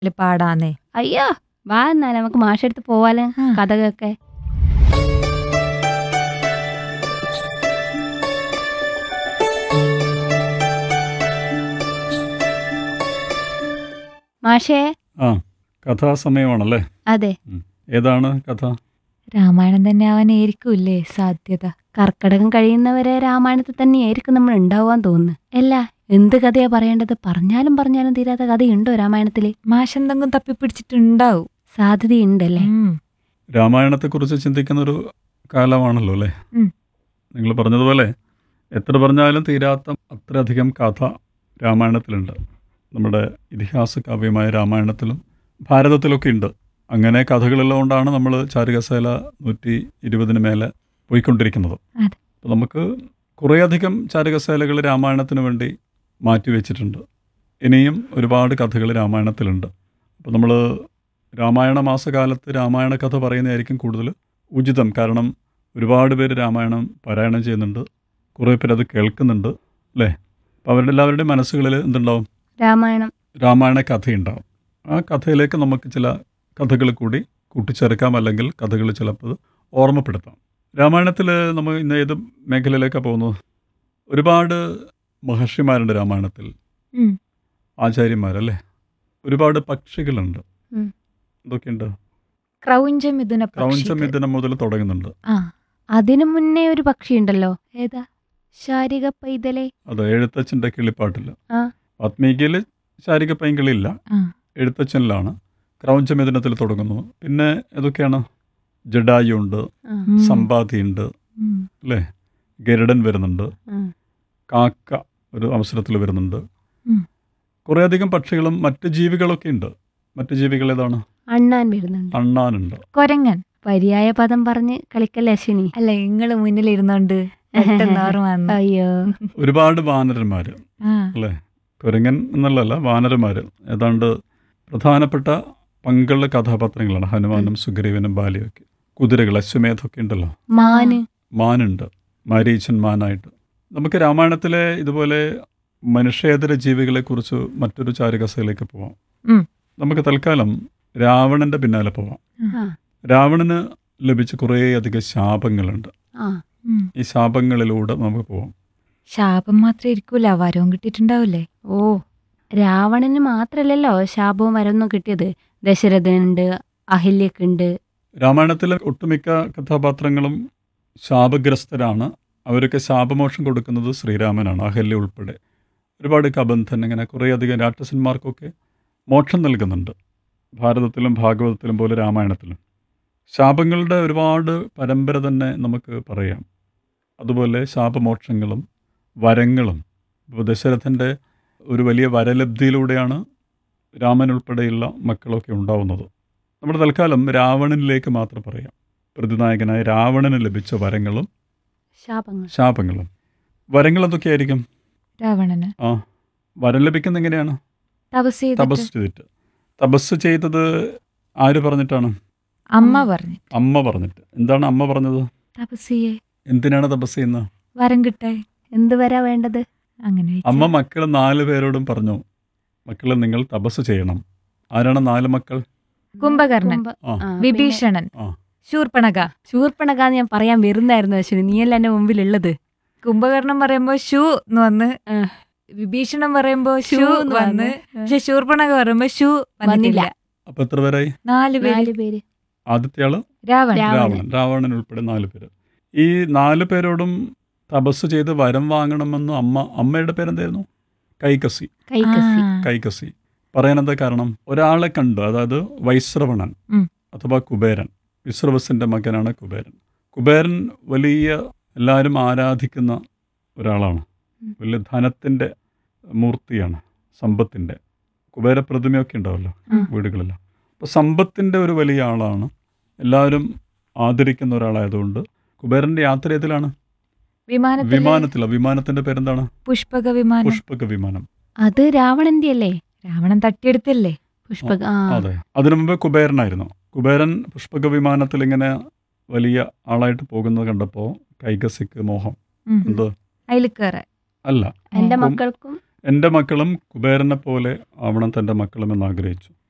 ഇതില് പാടാന്നേ അയ്യോ വാ എന്നാൽ നമുക്ക് മാഷെടുത്ത് പോവാലോ ആ. കഥകൊക്കെ മാഷേ ആ കഥാസമയമാണല്ലേ അതെ ഏതാണ് കഥ രാമായണം തന്നെ ആവാനായിരിക്കൂല്ലേ സാധ്യത കർക്കടകം കഴിയുന്നവരെ രാമായണത്തിൽ തന്നെയായിരിക്കും നമ്മൾ ഉണ്ടാവാൻ തോന്നുന്നു അല്ല എന്ത് കഥയാ പറയേണ്ടത് പറഞ്ഞാലും പറഞ്ഞാലും തീരാത്ത കഥയുണ്ടോ രാമായണത്തില് മാഷെന്തെങ്കിലും തപ്പിപ്പിടിച്ചിട്ടുണ്ടാവും സാധ്യതയുണ്ടല്ലേ ഉം. രാമായണത്തെക്കുറിച്ച് ചിന്തിക്കുന്ന ഒരു കാലമാണല്ലോ അല്ലേ ഉം. നിങ്ങൾ പറഞ്ഞതുപോലെ എത്ര പറഞ്ഞാലും തീരാത്ത അത്രയധികം കഥ രാമായണത്തിലുണ്ട് നമ്മുടെ ഇതിഹാസ കാവ്യമായ രാമായണത്തിലും ഭാരതത്തിലൊക്കെ ഉണ്ട് അങ്ങനെ കഥകളുള്ളത് കൊണ്ടാണ് നമ്മൾ ചാരുകസേല നൂറ്റി ഇരുപതിന് മേലെ പോയിക്കൊണ്ടിരിക്കുന്നത് അതെ. അപ്പോൾ നമുക്ക് കുറേയധികം ചാരുകസേലകൾ രാമായണത്തിന് വേണ്ടി മാറ്റിവെച്ചിട്ടുണ്ട് ഇനിയും ഒരുപാട് കഥകൾ രാമായണത്തിലുണ്ട് അപ്പോൾ നമ്മൾ രാമായണ മാസകാലത്ത് രാമായണ കഥ പറയുന്നതായിരിക്കും കൂടുതൽ ഉചിതം കാരണം ഒരുപാട് പേര് രാമായണം പാരായണം ചെയ്യുന്നുണ്ട് കുറേ പേര് അത് കേൾക്കുന്നുണ്ട് അല്ലേ അപ്പോൾ അവരുടെ എല്ലാവരുടെയും മനസ്സുകളിൽ എന്തുണ്ടാവും രാമായണം രാമായണ കഥയുണ്ടാവും ആ കഥയിലേക്ക് നമുക്ക് ചില കഥകൾ കൂടി കൂട്ടിച്ചേർക്കാം അല്ലെങ്കിൽ കഥകൾ ചിലപ്പോൾ ഓർമ്മപ്പെടുത്താം രാമായണത്തിൽ നമ്മൾ ഇന്ന് ഏത് മേഖലയിലേക്കാണ് പോകുന്നത് ഒരുപാട് മഹർഷിമാരുണ്ട് രാമായണത്തിൽ ഉം. ആചാര്യന്മാരല്ലേ ഒരുപാട് പക്ഷികളുണ്ട് ഉം. എന്തൊക്കെയുണ്ട് ക്രൗഞ്ച മിഥുന പക്ഷികൾ. ക്രൗഞ്ചമിഥുനം മുതൽ തുടങ്ങുന്നുണ്ട് ആ അതിനു മുന്നേ ഒരു പക്ഷി ഉണ്ടല്ലോ ഏതാ ശാരിക പൈതലേ അത് എഴുത്തച്ഛൻ്റെ കിളിപ്പാട്ടിൽ ആ. വാത്മീകിയിൽ ശാരിക പൈങ്കിളില്ല ആ. എഴുത്തച്ഛനിലാണ് ക്രൗഞ്ചമിഥുനത്തിൽ തുടങ്ങുന്നു പിന്നെ ഏതൊക്കെയാണ് ജഡായു ഉണ്ട് ആ, ഉം. സമ്പാദിയുണ്ട് ഉം. അല്ലേ ഗരുഡൻ വരുന്നുണ്ട് ആ. കാക്ക ഒരു അവസരത്തിൽ വരുന്നുണ്ട് ഉം. കുറേയധികം പക്ഷികളും മറ്റ് ജീവികളൊക്കെ ഉണ്ട് മറ്റ് ജീവികൾ ഏതാണ് അണ്ണാൻ വരുന്നുണ്ട് അണ്ണാനുണ്ട് കൊരങ്ങൻ പര്യായ പദം പറഞ്ഞ് കളിക്കല്ലേ അശ്വിനി അല്ല ഇങ്ങള് മുന്നിലിരുന്നോണ്ട് പെട്ടെന്ന് ഓർമ്മ വന്നു അയ്യോ ഒരുപാട് വാനരന്മാർ ആ അല്ലേ കുരങ്ങൻ എന്നുള്ളതല്ല വാനരന്മാർ ഏതാണ്ട് പ്രധാനപ്പെട്ട പങ്കുള്ള കഥാപാത്രങ്ങളാണ് ഹനുമാനും സുഗ്രീവനും ബാലിയൊക്കെ കുതിരകൾ അശ്വമേധമൊക്കെ ഉണ്ടല്ലോ മാന് മാനുണ്ട് മാരീച്ചൻ മാനായിട്ട് നമുക്ക് രാമായണത്തിലെ ഇതുപോലെ മനുഷ്യേതര ജീവികളെക്കുറിച്ച് മറ്റൊരു ചാരുകസയിലേക്ക് പോവാം ഉം. നമുക്ക് തൽക്കാലം രാവണന്റെ പിന്നാലെ പോവാം ആ, രാവണന് ലഭിച്ച കുറേയധികം ശാപങ്ങളുണ്ട് ആ ഉം. ഈ ശാപങ്ങളിലൂടെ നമുക്ക് പോവാം ശാപം മാത്രം ഇരിക്കൂല വരവും കിട്ടിയിട്ടുണ്ടാവില്ലേ ഓ രാവണന് മാത്രല്ലല്ലോ ശാപവും വരവൊന്നും കിട്ടിയത് ദശരഥനുണ്ട് അഹില്യക്കുണ്ട് രാമായണത്തിലെ ഒട്ടുമിക്ക കഥാപാത്രങ്ങളും ശാപഗ്രസ്തരാണ് അവരൊക്കെ ശാപമോക്ഷം കൊടുക്കുന്നത് ശ്രീരാമനാണ് അഹല്യ ഉൾപ്പെടെ ഒരുപാട് കബന്ധൻ അങ്ങനെ കുറേയധികം രാക്ഷസന്മാർക്കൊക്കെ മോക്ഷം നൽകുന്നുണ്ട് ഭാരതത്തിലും ഭാഗവതത്തിലും പോലെ രാമായണത്തിലും ശാപങ്ങളുടെ ഒരുപാട് പരമ്പര തന്നെ നമുക്ക് പറയാം അതുപോലെ ശാപമോക്ഷങ്ങളും വരങ്ങളും ഇപ്പോൾ ദശരഥൻ്റെ ഒരു വലിയ വരലബ്ധിയിലൂടെയാണ് രാമൻ ഉൾപ്പെടെയുള്ള മക്കളൊക്കെ ഉണ്ടാവുന്നത് നമ്മുടെ തൽക്കാലം രാവണനിലേക്ക് മാത്രം പറയാം പ്രതിനായകനായ രാവണന് ലഭിച്ച വരങ്ങളും ശാപങ്ങൾ ശാപങ്ങളും വരങ്ങൾ എന്തൊക്കെയായിരിക്കും രാവണന് ആ വരം ലഭിക്കുന്ന എങ്ങനെയാണ് തപസ് ചെയ്തിട്ട് തപസ് ചെയ്തിട്ട് തപസ് ചെയ്തത് ആര് പറഞ്ഞിട്ടാണ് അമ്മ പറഞ്ഞു അമ്മ പറഞ്ഞിട്ട് എന്താണ് അമ്മ പറഞ്ഞത് തപസ് ചെയ്യേ എന്തിനാണ് തപസ് ചെയ്യുന്നത് വരം കിട്ടേ എന്ത് വരാ വേണ്ടത് അങ്ങനെ വെച്ച്. അമ്മ മക്കൾ നാല് പേരോടും പറഞ്ഞു മക്കളെ നിങ്ങൾ തപസ് ചെയ്യണം ആരാണ് നാല് മക്കൾ കുംഭകർണൻ കുംഭ- ആ ആ, വിഭീഷണൻ ആ. ശൂർപ്പണക ശൂർപ്പണകാന്ന് ഞാൻ പറയാൻ വരുന്നായിരുന്നു അശ്വിനി നീയല്ല എന്റെ മുമ്പിലുള്ളത് കുംഭകർണം പറയുമ്പോ ഷൂ എന്ന് വന്ന് ആ. വിഭീഷണൻ പറയുമ്പോ ഷൂ ഷൂ എന്ന് വന്ന് ആ. പക്ഷെ ശൂർപ്പണക പറയുമ്പോ ഷൂ വന്നിട്ടില്ല വന്നില്ല. അപ്പോൾ എത്ര പേരായി നാല് പേര് നാല് പേര് ആദ്യത്തെ ആള് രാവൺ രാവണൻ. രാവണൻ രാവണൻ ഉൾപ്പെടെ നാല് പേര് ഈ നാല് പേരോടും തപസ് ചെയ്ത് വരം വാങ്ങണമെന്ന് അമ്മ അമ്മയുടെ പേരെന്തായിരുന്നു കൈകസി കൈകസി ആ. കൈകസി പറയാൻ എന്താ കാരണം ഒരാളെ കണ്ട് അതായത് വൈശ്രവണൻ ഉം. അഥവാ കുബേരൻ വിശ്രവസിന്റെ മകനാണ് കുബേരൻ കുബേരൻ വലിയ എല്ലാവരും ആരാധിക്കുന്ന ഒരാളാണ് ഉം. വലിയ ധനത്തിൻ്റെ മൂർത്തിയാണ് സമ്പത്തിൻ്റെ കുബേര പ്രതിമയൊക്കെ ഉണ്ടാവല്ലോ ഉം. വീടുകളിൽ അപ്പോൾ സമ്പത്തിൻ്റെ ഒരു വലിയ ആളാണ് എല്ലാവരും ആദരിക്കുന്ന ഒരാളായതുകൊണ്ട് കുബേരൻ്റെ യാത്ര ഏതിലാണ് വിമാനത്തിൽ വിമാനത്തിലാണ് വിമാനത്തിൻ്റെ പേരെന്താണ് പുഷ്പക വിമാനം പുഷ്പക വിമാനം അത് രാവണന്റെ അല്ലേ രാവണൻ തട്ടിയെടുത്തല്ലേ പുഷ്പക ആ അതെ അതിനു മുമ്പ് കുബേരനായിരുന്നു കുബേരൻ പുഷ്പക വിമാനത്തിൽ ഇങ്ങനെ വലിയ ആളായിട്ട് പോകുന്നത് കണ്ടപ്പോൾ കൈകസിക്ക് മോഹം ഉം. എന്ത് അതിൽ കയറാൻ അല്ല എന്റെ ഉം. മക്കൾക്കും എൻ്റെ മക്കളും കുബേരനെ പോലെ ആവണം തൻ്റെ മക്കളും എന്ന് ആഗ്രഹിച്ചു